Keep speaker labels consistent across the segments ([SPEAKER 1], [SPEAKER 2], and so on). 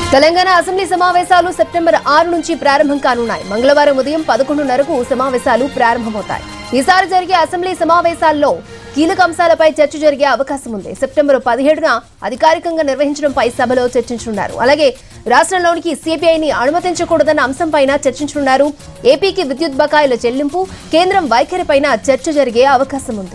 [SPEAKER 1] Telangana assembly సమావేశాలు September ఆరు నుంచి ప్రారంభం కానున్నాయి మంగళవారం ఉదయం పదకొండున్నరకు సమావేశాలు ప్రారంభమవుతాయి ఈసారి జరిగే అసెంబ్లీ సమావేశాల్లో కీలక అంశాలపై చర్చ జరిగే అవకాశం ఉంది సెప్టెంబర్ పదిహేడున అధికారికంగా నిర్వహించడంపై సభలో చర్చించనున్నారు అలాగే రాష్ట్రంలోనికి సిపిఐని అనుమతించకూడదన్న అంశంపైన చర్చించనున్నారు ఏపీకి విద్యుత్ బకాయిల చెల్లింపు కేంద్రం వైఖరిపైన చర్చ జరిగే అవకాశం ఉంది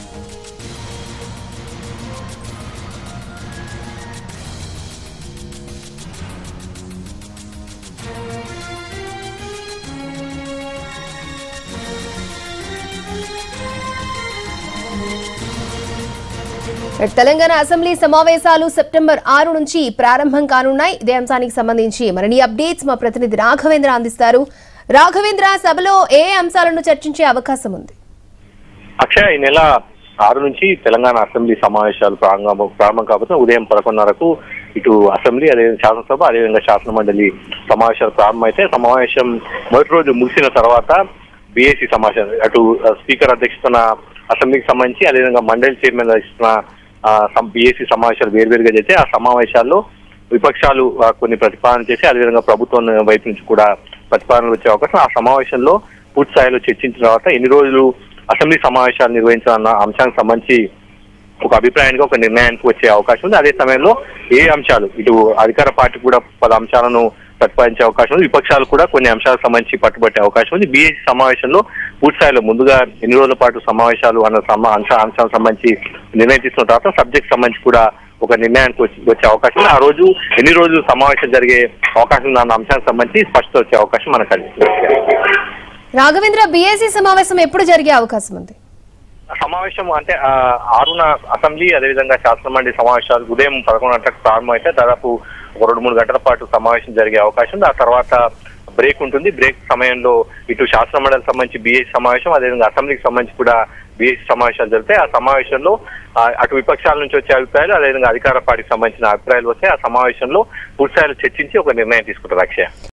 [SPEAKER 1] తెలంగాణ అసెంబ్లీ సమావేశాలు సెప్టెంబర్ ఆరు నుంచి ప్రారంభం కానున్నాయి ఇదే అంశానికి సంబంధించి మరిన్ని అప్డేట్స్ మా ప్రతినిధి రాఘవేంద్ర అందిస్తారు రాఘవేంద్ర సభలో ఏ అంశాలను చర్చించే అవకాశం ఉంది
[SPEAKER 2] అక్షయ ఈ నెల ఆరు నుంచి తెలంగాణ అసెంబ్లీ సమావేశాలు ప్రారంభం ప్రారంభం కాబట్టి ఉదయం పదకొండున్నరకు ఇటు అసెంబ్లీ అదే శాసనసభ అదేవిధంగా శాసన మండలి సమావేశాలు ప్రారంభమైతే సమావేశం మొదటి రోజు ముగిసిన తర్వాత బీఏసీ సమావేశం అటు ఆ, స్పీకర్ అధ్యక్షతన అసెంబ్లీకి సంబంధించి అదేవిధంగా మండలి చైర్మన్ అధ్యక్షతన బీఏసీ సమావేశాలు వేరువేరుగా చేస్తే ఆ సమావేశాల్లో విపక్షాలు ఆ, కొన్ని ప్రతిపాదన చేసి అదేవిధంగా ప్రభుత్వం వైపు నుంచి కూడా ప్రతిపాదనలు వచ్చే అవకాశం ఆ సమావేశంలో పూర్తి స్థాయిలో చర్చించిన తర్వాత ఎన్ని రోజులు అసెంబ్లీ సమావేశాలు నిర్వహించాలన్న అంశానికి సంబంధించి ఒక అభిప్రాయానికి ఒక నిర్ణయానికి వచ్చే అవకాశం ఉంది అదే సమయంలో ఏ అంశాలు ఇటు అధికార పార్టీ కూడా పలు అంశాలను ప్రతిపాదించే అవకాశం ఉంది విపక్షాలు కూడా కొన్ని అంశాలకు సంబంధించి పట్టుబట్టే అవకాశం ఉంది బీఎస్సీ సమావేశంలో పూర్తి స్థాయిలో ముందుగా ఎన్ని రోజుల పాటు సమావేశాలు అన్న సమ అంశ అంశాలకు సంబంధించి నిర్ణయం తీసుకున్న తర్వాత సబ్జెక్ట్ సంబంధించి కూడా ఒక నిర్ణయానికి వచ్చి వచ్చే అవకాశం ఉంది ఆ రోజు ఎన్ని రోజులు సమావేశం జరిగే అవకాశం ఉంది అన్న అంశానికి సంబంధించి స్పష్టత వచ్చే అవకాశం మనకు కనిపిస్తుంది
[SPEAKER 1] రాఘవేంద్ర బీఏసీ సమావేశం ఎప్పుడు జరిగే అవకాశం ఉంది
[SPEAKER 2] సమావేశం అంటే ఆ, ఆరున అసెంబ్లీ అదేవిధంగా శాసన మండలి సమావేశాలు ఉదయం పదకొండు గంటలకు ప్రారంభమైతే దాదాపు ఒక రెండు మూడు గంటల పాటు సమావేశం జరిగే అవకాశం ఉంది ఆ తర్వాత బ్రేక్ ఉంటుంది బ్రేక్ సమయంలో ఇటు శాసన మండలికి సంబంధించి బీఎస్సీ సమావేశం అదేవిధంగా అసెంబ్లీకి సంబంధించి కూడా బీఎస్సీ సమావేశాలు జరిగితే ఆ సమావేశంలో ఆ, అటు విపక్షాల నుంచి వచ్చే అభిప్రాయాలు అదేవిధంగా అధికార పార్టీకి సంబంధించిన అభిప్రాయాలు వస్తే ఆ సమావేశంలో పూర్తి స్థాయిలో చర్చించి ఒక నిర్ణయం తీసుకుంటారు అక్షయ